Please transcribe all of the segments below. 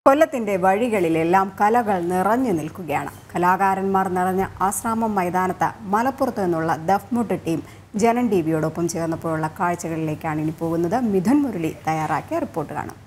കൊല്ലത്തിന്റെ വഴികളിലെല്ലാം കലകൾ നിറഞ്ഞു നിൽക്കുകയാണ് കലാകാരന്മാർ നിറഞ്ഞ ആശ്രാമം മൈതാനത്ത് മലപ്പുറത്ത് നിന്നുള്ള ദഫ്മുട്ട് ടീം ജനൻ ടി വിയോടൊപ്പം ചേർന്നപ്പോഴുള്ള കാഴ്ചകളിലേക്കാണ് ഇനി പോകുന്നത് മിഥുൻ മുരളി തയ്യാറാക്കിയ റിപ്പോർട്ട് കാണാം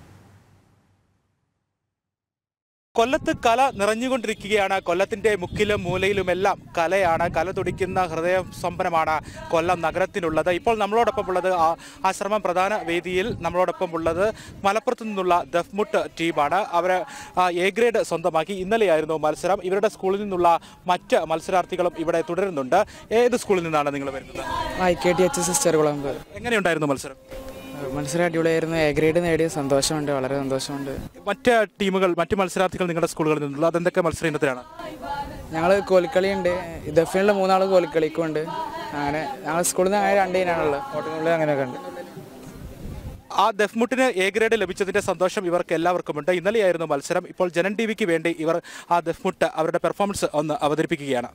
കൊല്ലത്ത് കല നിറഞ്ഞുകൊണ്ടിരിക്കുകയാണ് കൊല്ലത്തിന്റെ മുക്കിലും മൂലയിലുമെല്ലാം കലയാണ് കല തുടിക്കുന്ന ഹൃദയ സമ്പന്നമാണ് കൊല്ലം നഗരത്തിനുള്ളത് ഇപ്പോൾ നമ്മളോടൊപ്പം ഉള്ളത് ആ- ആശ്രമം പ്രധാന വേദിയിൽ നമ്മളോടൊപ്പം ഉള്ളത് മലപ്പുറത്ത് നിന്നുള്ള ദഫ്മുട്ട് ടീമാണ് അവർ എ ഗ്രേഡ് സ്വന്തമാക്കി ഇന്നലെയായിരുന്നു മത്സരം ഇവരുടെ സ്കൂളിൽ നിന്നുള്ള മറ്റ് മത്സരാർത്ഥികളും ഇവിടെ തുടരുന്നുണ്ട് ഏത് സ്കൂളിൽ നിന്നാണ് നിങ്ങൾ വരുന്നത് I K T H sister കുളമ്പ് എങ്ങനെയുണ്ടായിരുന്നു മത്സരം മത്സരം അടിപൊളിയായിരുന്നു എ ഗ്രേഡ് നേടിയ സന്തോഷമുണ്ട് വളരെ സന്തോഷമുണ്ട് മറ്റ് ടീമുകൾ മറ്റ് മത്സരാർത്ഥികൾ നിങ്ങളുടെ സ്കൂളുകളിൽ നിന്നുള്ള അതെന്തൊക്കെ മത്സര ഇനത്തിലാണ് ഞങ്ങൾ കോലിക്കളിയുണ്ട് ദഫിനുള്ള മൂന്നാൾ കോലിക്കളിക്കുണ്ട് അങ്ങനെ ഞങ്ങൾ സ്കൂളിൽ നിന്ന് അങ്ങനെ രണ്ട് ഇനാണുള്ളത് ഓട്ടങ്ങളിൽ അങ്ങനെയൊക്കെ ഉണ്ട് ആ ദഫ്മുട്ടിന് എ ഗ്രേഡ് ലഭിച്ചതിന്റെ സന്തോഷം ഇവർക്ക് എല്ലാവർക്കുമുണ്ട് ഇന്നലെയായിരുന്നു മത്സരം ഇപ്പോൾ ജനൻ ടി വിക്ക് വേണ്ടി ഇവർ ആ ദഫ്മുട്ട് അവരുടെ പെർഫോമൻസ് ഒന്ന് അവതരിപ്പിക്കുകയാണ്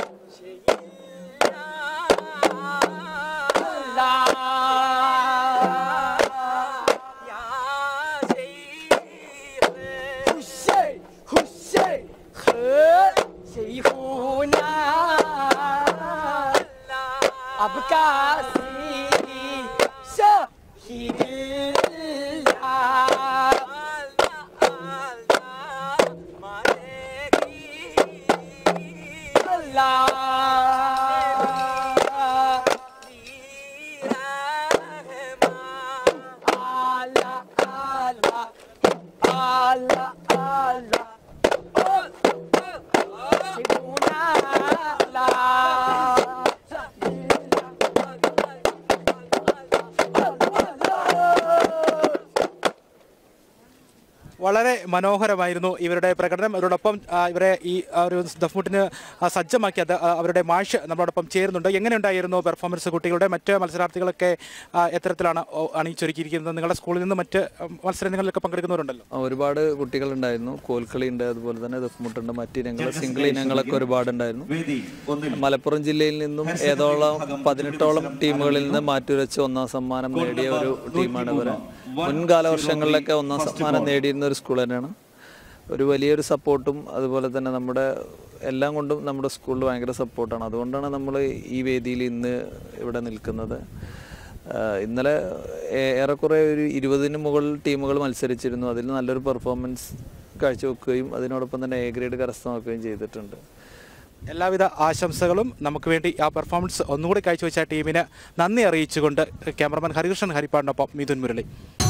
വളരെ മനോഹരമായിരുന്നു ഇവരുടെ പ്രകടനം ഇവരോടൊപ്പം ആ, ഇവരെ ഈ ആ, ഒരു ദഫ്മുട്ടിന് ആ, സജ്ജമാക്കി അത് ആ, അവരുടെ മാഷ് നമ്മളോടൊപ്പം ചേരുന്നുണ്ട് എങ്ങനെയുണ്ടായിരുന്നു പെർഫോമൻസ് കുട്ടികളുടെ മറ്റ് മത്സരാർത്ഥികളൊക്കെ ആ, എത്തരത്തിലാണ് ഓ, അണിയിച്ചൊരുക്കിയിരിക്കുന്നത് നിങ്ങളുടെ സ്കൂളിൽ നിന്ന് മറ്റ് ഉം, മത്സരങ്ങളിലൊക്കെ പങ്കെടുക്കുന്നവരുണ്ടല്ലോ ആ, ഒരുപാട് കുട്ടികളുണ്ടായിരുന്നു കോൽക്കളി ഉണ്ട് അതുപോലെ തന്നെ ദഫ്മുട്ടുണ്ട് മറ്റ് ഇനങ്ങൾ സിംഗിൾ ഇനങ്ങളൊക്കെ ഒരുപാടുണ്ടായിരുന്നു മലപ്പുറം ജില്ലയിൽ നിന്നും ഏതോളം പതിനെട്ടോളം ടീമുകളിൽ നിന്ന് മാറ്റുരച്ച് ഒന്നാം സമ്മാനം നേടിയ ഒരു ടീമാണ് ഇവർ മുൻകാല വർഷങ്ങളിലൊക്കെ ഒന്നാം സമ്മാനം നേടിയിരുന്ന ഒരു സ്കൂൾ തന്നെയാണ് ഒരു വലിയൊരു സപ്പോർട്ടും അതുപോലെ തന്നെ നമ്മുടെ എല്ലാം കൊണ്ടും നമ്മുടെ സ്കൂളിൽ ഭയങ്കര സപ്പോർട്ടാണ് അതുകൊണ്ടാണ് നമ്മൾ ഈ വേദിയിൽ ഇന്ന് ഇവിടെ നിൽക്കുന്നത് ആഹ് ഇന്നലെ ഏ- ഏറെക്കുറെ ഒരു ഇരുപതിന് മുകളിൽ ടീമുകൾ മത്സരിച്ചിരുന്നു അതിൽ നല്ലൊരു പെർഫോമൻസ് കാഴ്ചവെക്കുകയും അതിനോടൊപ്പം തന്നെ എ ഗ്രേഡ് കരസ്ഥമാക്കുകയും ചെയ്തിട്ടുണ്ട് എല്ലാവിധ ആശംസകളും നമുക്ക് വേണ്ടി ആ പെർഫോമൻസ് ഒന്നുകൂടി കാഴ്ചവെച്ച ടീമിന് നന്ദി അറിയിച്ചുകൊണ്ട് ക്യാമറമാൻ ഹരികൃഷ്ണൻ ഹരിപ്പാടിനൊപ്പം മിഥുൻ മുരളി